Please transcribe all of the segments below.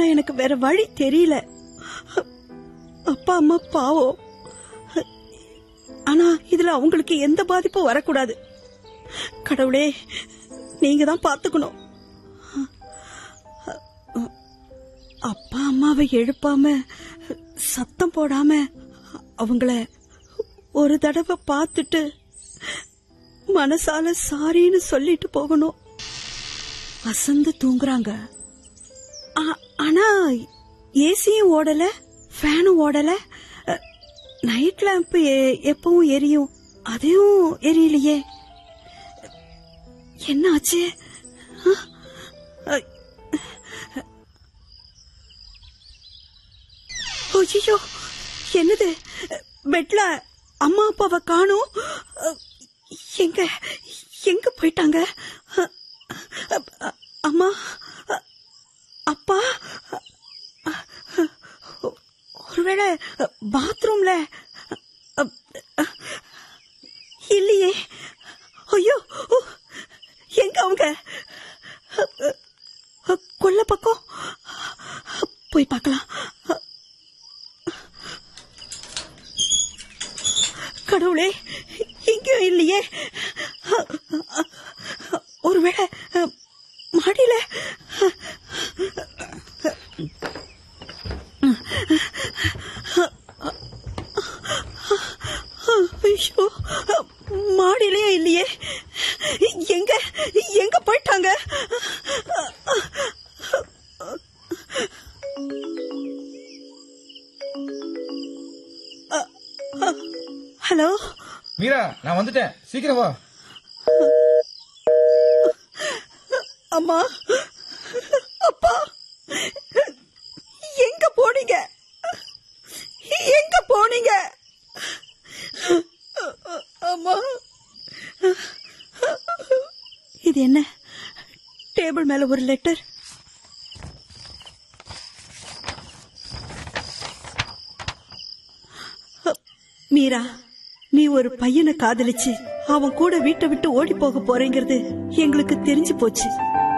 எனக்கு வேற வழி தெரியல அப்பா அம்மா பாவம் ஆனா இதுல அவங்களுக்கு எந்த பாதிப்பும் வரக்கூடாது கடவுளே நீங்க தான் பாத்துக்கணும் அப்பா அம்மாவை எழுப்பாம சத்தம் போடாம அவங்கள ஒரு தடவை பார்த்துட்டு மனசால சாரின்னு சொல்லிட்டு போகணும் அசந்து தூங்குறாங்க ஆ- ஆனா ஏசியும் ஓடல ஃபேனும் ஓடல அ, நைட் லேம்ப் எ- எப்பவும் எரியும் அதையும் எரியலையே என்ன ஆச்சு ஆ? அ, ஐயோ என்னது பெட்ல அம்மா அப்பாவை காணும் எங்க எங்க போயிட்டாங்க அ- அ- அம்மா அ- அப்பா ஒருவேளை பாத்ரூம்ல இல்லையே ஐயோ எங்க அவங்க கொல்ல பக்கம் போய் பார்க்கலாம் கடவுளே எங்கேயும் இல்லையே ஒருவேளை மாடியில ஐயோ மாடியிலயே இல்லையே எங்க எங்க போயிட்டாங்க ஹலோ மீரா நான் வந்துட்டேன் சீக்கிரம் வா அம்மா அப்பா எங்க போனீங்க எங்க போனீங்க அம்மா இது என்ன டேபிள் மேல ஒரு லெட்டர் மீரா நீ ஒரு பையனை காதலிச்சு அவன் கூட வீட்டை விட்டு ஓடி போக போறேங்கிறது எங்களுக்கு தெரிஞ்சு போச்சு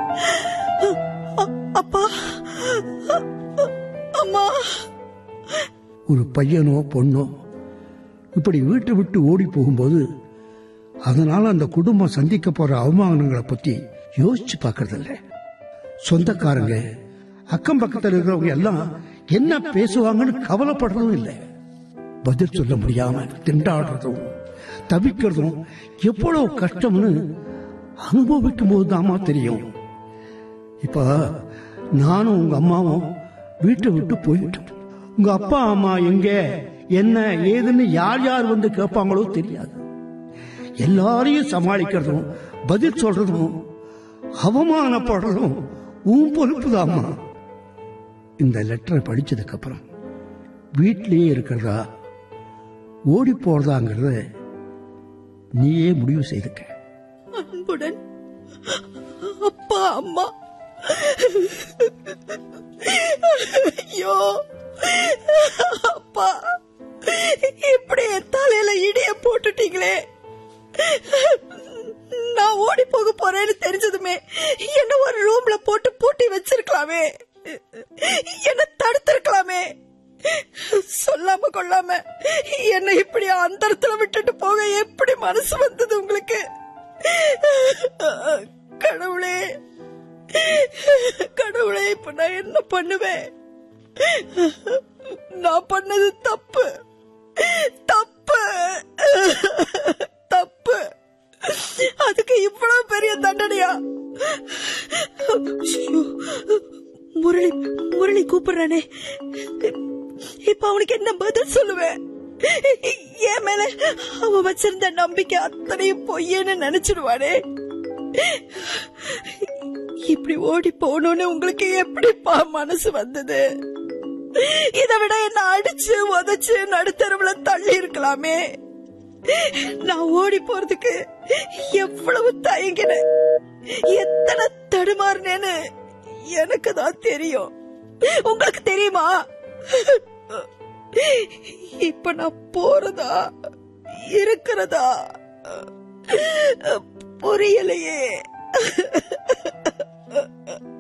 அ- அப்பா அம்மா ஒரு பையனோ பொண்ணோ இப்படி வீட்டை விட்டு ஓடி போகும்போது அதனால அந்த குடும்பம் சந்திக்க போற அவமானங்களை பத்தி யோசிச்சு பார்க்கறதில்ல சொந்தக்காரங்க அக்கம் பக்கத்தில் இருக்கிறவங்க எல்லாம் என்ன பேசுவாங்கன்னு கவலைப்படுறதும் இல்லை பதில் சொல்ல முடியாம திண்டாடுறதும் தவிக்கிறதும் எவ்வளவு கஷ்டம்னு அனுபவிக்கும் போதுதாம்மா தெரியும் இப்ப நானும் உங்க அம்மாவும் வீட்டை விட்டு போயிட்டோம் உங்க அப்பா அம்மா எங்க என்ன ஏதுன்னு யார் யார் வந்து கேட்பாங்களோ தெரியாது எல்லாரையும் சமாளிக்கிறதும் பதில் சொல்றதும் அவமானப்படுறதும் உன் பொறுப்புதாம்மா இந்த லெட்டரை படிச்சதுக்கு அப்புறம் வீட்டிலேயே இருக்கிறதா ஓடி போறதாங்கிறத நீயே முடிவு செய்துக்க அன்புடன் அப்பா அம்மா ஐயோ அப்பா இப்படி என் தலையில இடிய போட்டுட்டீங்களே நான் ஓடி போக போறேன்னு தெரிஞ்சதுமே என்ன ஒரு ரூம்ல போட்டு பூட்டி வச்சிருக்கலாமே என்ன தடுத்திருக்கலாமே சொல்லாம கொள்ளாம என்ன இப்படி அந்தரத்துல விட்டுட்டு போக எப்படி மனசு வந்தது உங்களுக்கு கடவுளே கடவுளே இப்ப நான் என்ன பண்ணுவேன் நான் பண்ணது தப்பு தப்பு தப்பு அதுக்கு இவ்வளவு பெரிய தண்டனையா ஐயோ, முரளி முரளி கூப்பிடுறானே இப்ப அவனுக்கு என்ன பதில் சொல்லுவேன் என் மேல அவன் வச்சிருந்த நம்பிக்கை அத்தனையும் பொய்யன்னு நினைச்சிடுவானே இப்படி ஓடி போகணும்னு உங்களுக்கு எப்படிப்பா மனசு வந்தது இதை விட என்ன அடிச்சு உதைச்சு நடுத்தருவுல தள்ளி இருக்கலாமே நான் ஓடி போறதுக்கு எவ்வளவு தயங்கினேன் எத்தனை தடுமாறினேன்னு எனக்கு தான் தெரியும் உங்களுக்கு தெரியுமா இப்ப நான் போறதா இருக்கிறதா புரியலையே